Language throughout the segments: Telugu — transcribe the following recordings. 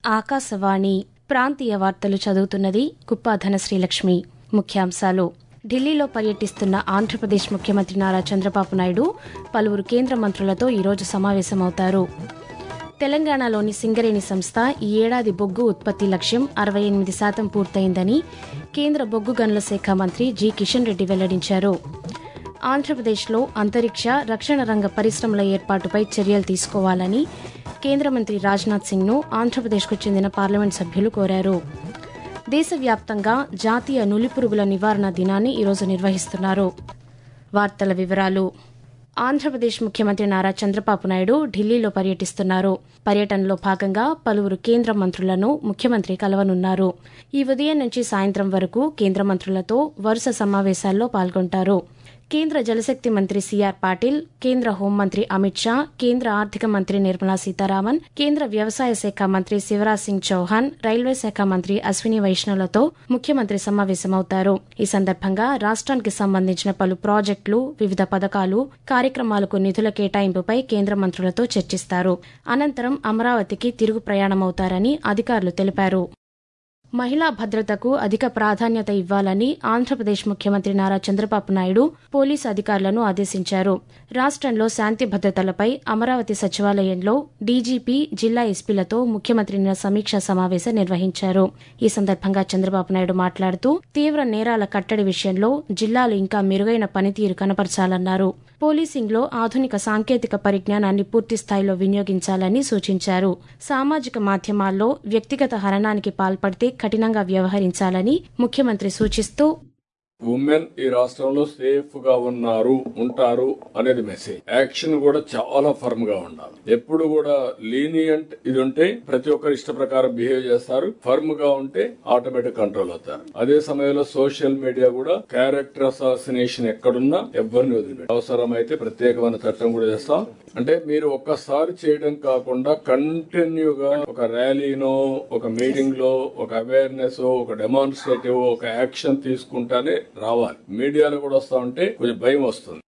ఆకాశవాణి ప్రాంతీయ వార్తలు చదువుతున్నది కుప్పాధన శ్రీలక్ష్మి ముఖ్యాంశాలు ఢిల్లీలో పర్యటిస్తున్న ఆంధ్రప్రదేశ్ ముఖ్యమంత్రి నారా చంద్రబాబు నాయుడు పలువురు కేంద్ర మంత్రులతో ఈరోజు సమావేశమవుతారు తెలంగాణలోని సింగరేణి సంస్థ ఈ ఏడాది బొగ్గు ఉత్పత్తి లక్ష్యం అరవై ఎనిమిది శాతం పూర్తయిందని కేంద్ర బొగ్గు గనుల శాఖ మంత్రి జి కిషన్ రెడ్డి వెల్లడించారు ఆంధ్రప్రదేశ్లో అంతరిక్ష రక్షణ రంగ పరిశ్రమల ఏర్పాటుపై చర్యలు తీసుకోవాలని కేంద్ర మంత్రి రాజ్నాథ్ సింగ్ను ఆంధ్రప్రదేశ్కు చెందిన పార్లమెంట్ సభ్యులు కోరారు దేశవ్యాప్తంగా జాతీయ నులిపురుగుల నివారణ దినాన్ని ఈరోజు నిర్వహిస్తున్నారు వార్తల వివరాలు ఆంధ్రప్రదేశ్ ముఖ్యమంత్రి నారా చంద్రబాబు నాయుడు ఢిల్లీలో పర్యటిస్తున్నారు పర్యటనలో భాగంగా పలువురు కేంద్ర మంత్రులను ముఖ్యమంత్రి కలవనున్నారు ఈ ఉదయం నుంచి సాయంత్రం వరకు కేంద్ర మంత్రులతో వరుస సమావేశాల్లో పాల్గొంటారు కేంద్ర జలశక్తి మంత్రి సిఆర్ పాటిల్ కేంద్ర హోంమంత్రి అమిత్ షా కేంద్ర ఆర్థిక మంత్రి నిర్మలా సీతారామన్ కేంద్ర వ్యవసాయ శాఖ మంత్రి శివరాజ్ సింగ్ చౌహాన్ రైల్వే శాఖ మంత్రి అశ్విని వైష్ణవులతో ముఖ్యమంత్రి సమావేశమవుతారు ఈ సందర్భంగా రాష్ట్రానికి సంబంధించిన పలు ప్రాజెక్టులు వివిధ పథకాలు కార్యక్రమాలకు నిధుల కేటాయింపుపై కేంద్ర మంత్రులతో చర్చిస్తారు అనంతరం అమరావతికి తిరుగు ప్రయాణమవుతారని అధికారులు తెలిపారు మహిళా భద్రతకు అధిక ప్రాధాన్యత ఇవ్వాలని ఆంధ్రప్రదేశ్ ముఖ్యమంత్రి నారా చంద్రబాబు నాయుడు పోలీసు అధికారులను ఆదేశించారు రాష్ట్రంలో శాంతి భద్రతలపై అమరావతి సచివాలయంలో డీజీపీ జిల్లా ఎస్పీలతో ముఖ్యమంత్రి నిన్న సమీక్షా సమావేశం నిర్వహించారు ఈ సందర్భంగా చంద్రబాబు నాయుడు మాట్లాడుతూ తీవ్ర నేరాల కట్టడి విషయంలో జిల్లాలు ఇంకా మెరుగైన పనితీరు కనపరచాలన్నారు పోలీసింగ్లో ఆధునిక సాంకేతిక పరిజ్ఞానాన్ని పూర్తి స్థాయిలో వినియోగించాలని సూచించారు సామాజిక మాధ్యమాల్లో వ్యక్తిగత హననానికి పాల్పడితే కఠినంగా వ్యవహరించాలని ముఖ్యమంత్రి సూచిస్తూ ఉమెన్ ఈ రాష్ట్రంలో సేఫ్ గా ఉన్నారు ఉంటారు అనేది మెసేజ్ యాక్షన్ కూడా చాలా ఫర్మ్ గా ఉండాలి ఎప్పుడు కూడా లీనియంట్ ఇది ఉంటే ప్రతి ఒక్కరు ఇష్ట ప్రకారం బిహేవ్ చేస్తారు ఫర్మ్ గా ఉంటే ఆటోమేటిక్ కంట్రోల్ అవుతారు అదే సమయంలో సోషల్ మీడియా కూడా క్యారెక్టర్ అసాసినేషన్ ఎక్కడున్నా ఎవరిని వదిలిపెట్టి అవసరమైతే ప్రత్యేకమైన చట్టం కూడా చేస్తాం అంటే మీరు ఒక్కసారి చేయడం కాకుండా కంటిన్యూగా ఒక ర్యాలీనో ఒక మీటింగ్ లో ఒక అవేర్నెస్ ఒక డెమాన్స్ట్రేటివ్ ఒక యాక్షన్ తీసుకుంటానే రావాలి మీడియాలో కూడా వస్తా ఉంటే కొంచెం భయం వస్తుంది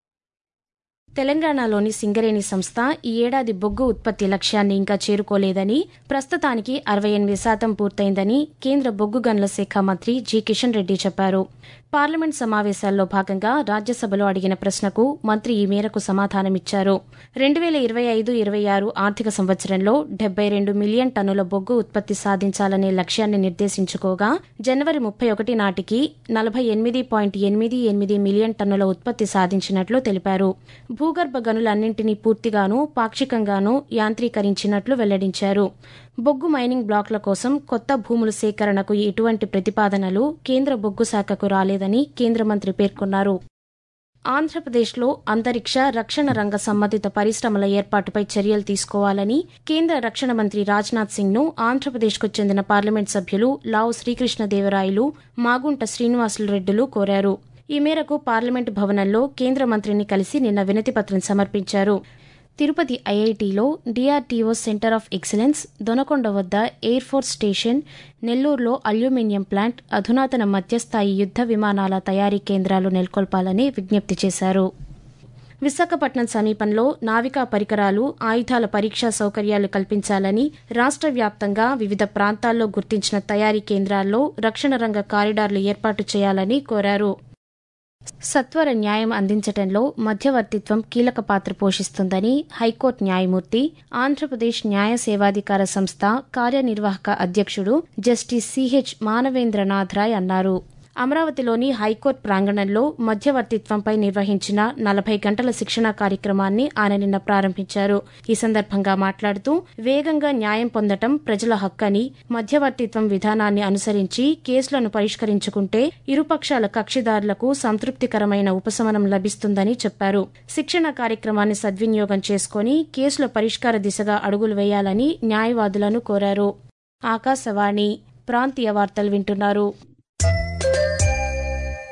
తెలంగాణలోని సింగరేణి సంస్థ ఈ ఏడాది బొగ్గు ఉత్పత్తి లక్ష్యాన్ని ఇంకా చేరుకోలేదని ప్రస్తుతానికి అరవై ఎనిమిది శాతం పూర్తయిందని కేంద్ర బొగ్గు గనుల శాఖ మంత్రి జి కిషన్ రెడ్డి చెప్పారు పార్లమెంట్ సమావేశాల్లో భాగంగా రాజ్యసభలో అడిగిన ప్రశ్నకు మంత్రి ఈ మేరకు సమాధానమిచ్చారు రెండు వేల ఇరవై ఐదు ఇరవై ఆరు ఆర్థిక సంవత్సరంలో డెబ్బై రెండు మిలియన్ టన్నుల బొగ్గు ఉత్పత్తి సాధించాలనే లక్ష్యాన్ని నిర్దేశించుకోగా జనవరి ముప్పై ఒకటి నాటికి నలభై ఎనిమిది పాయింట్ ఎనిమిది ఎనిమిది మిలియన్ టన్నుల ఉత్పత్తి సాధించినట్లు తెలిపారు భూగర్భ గనులన్నింటినీ పూర్తిగాను పాక్షికంగాను యాంత్రీకరించినట్లు వెల్లడించారు బొగ్గు మైనింగ్ బ్లాక్ల కోసం కొత్త భూముల సేకరణకు ఎటువంటి ప్రతిపాదనలు కేంద్ర బొగ్గు శాఖకు రాలేదని కేంద్ర మంత్రి పేర్కొన్నారు ఆంధ్రప్రదేశ్లో అంతరిక్ష రక్షణ రంగ సంబంధిత పరిశ్రమల ఏర్పాటుపై చర్యలు తీసుకోవాలని కేంద్ర రక్షణ మంత్రి రాజ్నాథ్ సింగ్ను ఆంధ్రప్రదేశ్కు చెందిన పార్లమెంట్ సభ్యులు లావు శ్రీకృష్ణదేవరాయలు మాగుంట శ్రీనివాసులు రెడ్డులు కోరారు ఈ మేరకు పార్లమెంటు భవనంలో కేంద్ర మంత్రిని కలిసి నిన్న వినతిపత్రం సమర్పించారు తిరుపతి ఐఐటిలో DRDO centre of excellence Donakonda వద్ద ఎయిర్ ఫోర్స్ స్టేషన్ నెల్లూరులో అల్యూమినియం ప్లాంట్ అధునాతన మధ్యస్థాయి యుద్ద విమానాల తయారీ కేంద్రాలు నెలకొల్పాలని విజ్ఞప్తి చేశారు విశాఖపట్నం సమీపంలో నావికా పరికరాలు ఆయుధాల పరీక్షా సౌకర్యాలు కల్పించాలని రాష్ట్ర వ్యాప్తంగా వివిధ ప్రాంతాల్లో గుర్తించిన తయారీ కేంద్రాల్లో రక్షణ రంగ కారిడార్లు ఏర్పాటు చేయాలని కోరారు సత్వర న్యాయం అందించడంలో మధ్యవర్తిత్వం కీలక పాత్ర పోషిస్తుందని హైకోర్టు న్యాయమూర్తి ఆంధ్రప్రదేశ్ న్యాయ సేవాధికార సంస్థ కార్యనిర్వాహక అధ్యక్షుడు జస్టిస్ సిహెచ్ మానవేంద్రనాథ్ రాయ్ అన్నారు అమరావతిలోని హైకోర్టు ప్రాంగణంలో మధ్యవర్తిత్వంపై నిర్వహించిన నలభై గంటల శిక్షణా కార్యక్రమాన్ని ఆయన నిన్న ప్రారంభించారు ఈ సందర్భంగా మాట్లాడుతూ వేగంగా న్యాయం పొందటం ప్రజల హక్కని మధ్యవర్తిత్వం విధానాన్ని అనుసరించి కేసులను పరిష్కరించుకుంటే ఇరుపక్షాల కక్షిదారులకు సంతృప్తికరమైన ఉపశమనం లభిస్తుందని చెప్పారు శిక్షణ కార్యక్రమాన్ని సద్వినియోగం చేసుకుని కేసుల పరిష్కార దిశగా అడుగులు వేయాలని న్యాయవాదులను కోరారు ఆకాశవాణి ప్రాంతీయ వార్తలు వింటున్నారు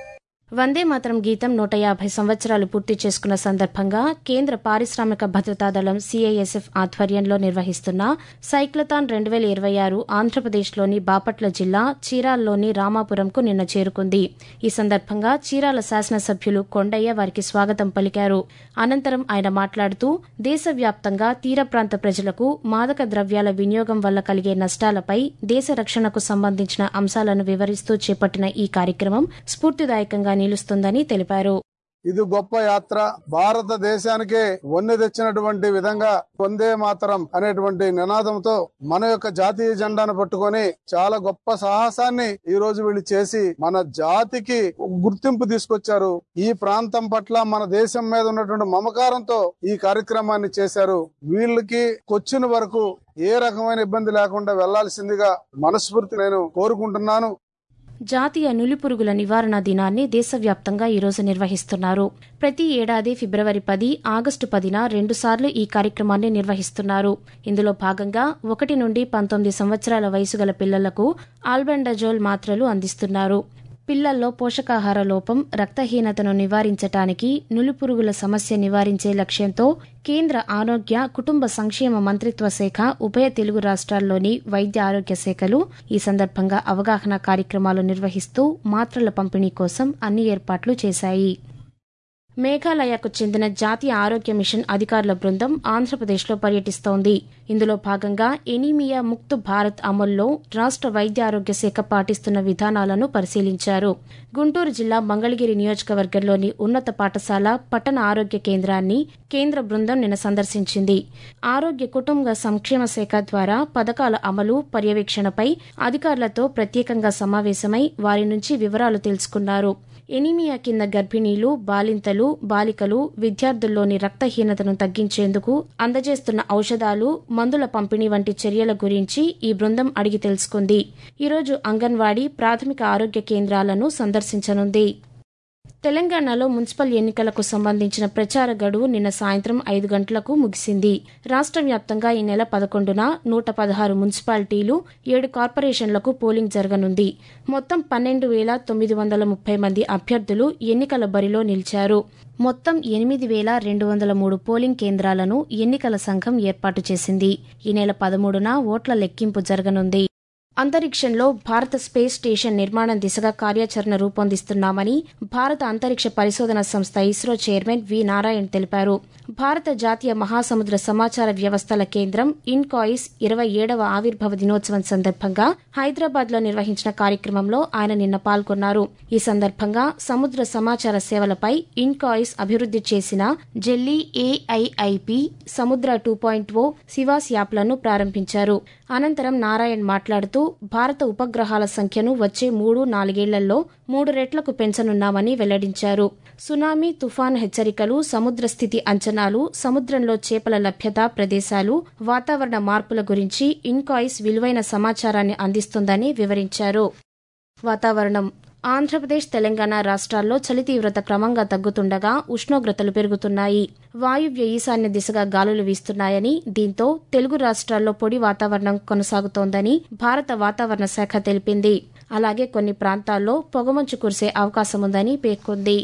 వందే మాతరం గీతం నూట యాభై సంవత్సరాలు పూర్తి చేసుకున్న సందర్భంగా కేంద్ర పారిశ్రామిక భద్రతా దళం సీఐఎస్ఎఫ్ ఆధ్వర్యంలో నిర్వహిస్తున్న సైక్లథాన్ రెండు వేల ఇరవై ఆరు ఆంధ్రప్రదేశ్లోని బాపట్ల జిల్లా చీరాల్లోని రామాపురంకు నిన్న చేరుకుంది ఈ సందర్భంగా చీరాల శాసనసభ్యులు కొండయ్య వారికి స్వాగతం పలికారు అనంతరం ఆయన మాట్లాడుతూ దేశవ్యాప్తంగా తీర ప్రాంత ప్రజలకు మాదక ద్రవ్యాల వినియోగం వల్ల కలిగే నష్టాలపై దేశ రక్షణకు సంబంధించిన అంశాలను వివరిస్తూ చేపట్టిన ఈ కార్యక్రమం స్ఫూర్తిదాయకంగా నిలుస్తుందని తెలిపారు ఇది గొప్ప యాత్ర భారతదేశానికే వన్నె తెచ్చినటువంటి విధంగా వందే మాతరం అనేటువంటి నినాదంతో మన యొక్క జాతీయ జెండాను పట్టుకొని చాలా గొప్ప సాహసాన్ని ఈ రోజు వీళ్ళు చేసి మన జాతికి గుర్తింపు తీసుకొచ్చారు ఈ ప్రాంతం పట్ల మన దేశం మీద ఉన్నటువంటి మమకారంతో ఈ కార్యక్రమాన్ని చేశారు వీళ్ళకి కొచ్చిన వరకు ఏ రకమైన ఇబ్బంది లేకుండా వెళ్లాల్సిందిగా మనస్ఫూర్తి నేను కోరుకుంటున్నాను జాతీయ నులిపురుగుల నివారణ దినాన్ని దేశవ్యాప్తంగా ఈరోజు నిర్వహిస్తున్నారు ప్రతి ఏడాది ఫిబ్రవరి పది ఆగస్టు పదిన రెండుసార్లు ఈ కార్యక్రమాన్ని నిర్వహిస్తున్నారు ఇందులో భాగంగా ఒకటి నుండి పంతొమ్మిది సంవత్సరాల వయసు గల పిల్లలకు ఆల్బెండజోల్ మాత్రలు అందిస్తున్నారు పిల్లల్లో పోషకాహార లోపం రక్తహీనతను నివారించటానికి నులిపురుగుల సమస్య నివారించే లక్ష్యంతో కేంద్ర ఆరోగ్య కుటుంబ సంక్షేమ మంత్రిత్వ శాఖ ఉభయ తెలుగు రాష్ట్రాల్లోని వైద్య ఆరోగ్య శాఖలు ఈ సందర్భంగా అవగాహన కార్యక్రమాలు నిర్వహిస్తూ మాత్రల పంపిణీ కోసం అన్ని ఏర్పాట్లు చేశాయి మేఘాలయకు చెందిన జాతీయ ఆరోగ్య మిషన్ అధికారుల బృందం ఆంధ్రప్రదేశ్లో పర్యటిస్తోంది ఇందులో భాగంగా ఎనీమియా ముక్త్ భారత్ అమల్లో రాష్ట్ర వైద్య ఆరోగ్య శాఖ పాటిస్తున్న విధానాలను పరిశీలించారు గుంటూరు జిల్లా మంగళగిరి నియోజకవర్గంలోని ఉన్నత పాఠశాల పట్టణ ఆరోగ్య కేంద్రాన్ని కేంద్ర బృందం నిన్న సందర్శించింది ఆరోగ్య కుటుంబ సంక్షేమ శాఖ ద్వారా పథకాల అమలు పర్యవేక్షణపై అధికారులతో ప్రత్యేకంగా సమావేశమై వారి నుంచి వివరాలు తెలుసుకున్నారు ఎనీమియా కింద గర్భిణీలు బాలింతలు బాలికలు విద్యార్థుల్లోని రక్తహీనతను తగ్గించేందుకు అందజేస్తున్న ఔషధాలు మందుల పంపిణీ వంటి చర్యల గురించి ఈ బృందం అడిగి తెలుసుకుంది ఈరోజు అంగన్వాడీ ప్రాథమిక ఆరోగ్య కేంద్రాలను సందర్శించనుంది తెలంగాణలో మున్సిపల్ ఎన్నికలకు సంబంధించిన ప్రచార గడువు నిన్న సాయంత్రం ఐదు గంటలకు ముగిసింది రాష్ట్ర వ్యాప్తంగా ఈ నెల పదకొండున నూట పదహారు మున్సిపాలిటీలు ఏడు కార్పొరేషన్లకు పోలింగ్ జరగనుంది మొత్తం పన్నెండు వేల తొమ్మిది వందల ముప్పై మంది అభ్యర్థులు ఎన్నికల బరిలో నిలిచారు మొత్తం ఎనిమిది వేల రెండు వందల మూడు పోలింగ్ కేంద్రాలను ఎన్నికల సంఘం ఏర్పాటు చేసింది ఈ నెల పదమూడున ఓట్ల లెక్కింపు జరగనుంది అంతరిక్షంలో భారత స్పేస్ స్టేషన్ నిర్మాణం దిశగా కార్యాచరణ రూపొందిస్తున్నామని భారత అంతరిక్ష పరిశోధన సంస్థ ఇస్రో చైర్మన్ వి నారాయణ్ తెలిపారు భారత జాతీయ మహాసముద్ర సమాచార వ్యవస్థల కేంద్రం ఇన్కాయిస్ ఇరవై ఏడవ ఆవిర్భావ దినోత్సవం సందర్భంగా హైదరాబాద్ లో నిర్వహించిన కార్యక్రమంలో ఆయన నిన్న పాల్గొన్నారు ఈ సందర్భంగా సముద్ర సమాచార సేవలపై ఇన్కాయిస్ అభివృద్ది చేసిన జెల్లీ ఏఐఐపి సముద్ర టూ పాయింట్ ఓ సివాస్ యాప్లను ప్రారంభించారు అనంతరం నారాయణ్ మాట్లాడుతూ భారత ఉపగ్రహాల సంఖ్యను వచ్చే మూడు నాలుగేళ్లలో మూడు రెట్లకు పెంచనున్నామని వెల్లడించారు సునామీ తుఫాన్ హెచ్చరికలు సముద్ర స్థితి అంచనాలు సముద్రంలో చేపల లభ్యత ప్రదేశాలు వాతావరణ మార్పుల గురించి ఇన్కాయిస్ విలువైన సమాచారాన్ని అందిస్తుందని వివరించారు వాతావరణం ఆంధ్రప్రదేశ్ తెలంగాణ రాష్ట్రాల్లో చలి తీవ్రత క్రమంగా తగ్గుతుండగా ఉష్ణోగ్రతలు పెరుగుతున్నాయి వాయువ్య ఈశాన్య దిశగా గాలులు వీస్తున్నాయని దీంతో తెలుగు రాష్ట్రాల్లో పొడి వాతావరణం కొనసాగుతోందని భారత వాతావరణ శాఖ తెలిపింది అలాగే కొన్ని ప్రాంతాల్లో పొగమంచు కురిసే అవకాశముందని పేర్కొంది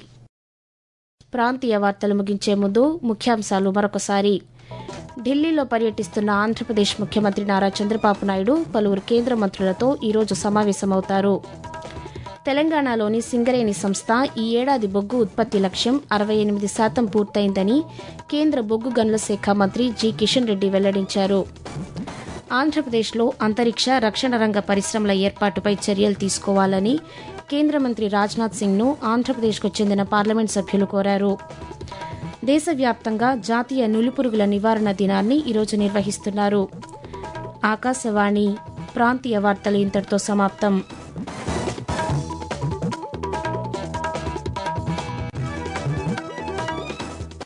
ప్రాంతీయ వార్తలు ముగించే ముందు ముఖ్యాంశాలు మరొకసారి ఢిల్లీలో పర్యటిస్తున్న ఆంధ్రప్రదేశ్ ముఖ్యమంత్రి నారా చంద్రబాబు నాయుడు పలువురు కేంద్ర మంత్రులతో ఈరోజు సమావేశమవుతారు తెలంగాణలోని సింగరేణి సంస్థ ఈ ఏడాది బొగ్గు ఉత్పత్తి లక్ష్యం అరవై ఎనిమిది శాతం పూర్తయిందని కేంద్ర బొగ్గు గనుల శాఖ మంత్రి జి కిషన్ రెడ్డి వెల్లడించారు ఆంధ్రప్రదేశ్లో అంతరిక్ష రక్షణ రంగ పరిశ్రమల ఏర్పాటుపై చర్యలు తీసుకోవాలని కేంద్ర మంత్రి రాజ్నాథ్ సింగ్ను ఆంధ్రప్రదేశ్కు చెందిన పార్లమెంట్ సభ్యులు కోరారు దేశవ్యాప్తంగా జాతీయ నులిపురుగుల నివారణ దినాన్ని ఈరోజు నిర్వహిస్తున్నారు ఆకాశవాణి ప్రాంతీయ వార్తలు ఇంతటితో సమాప్తం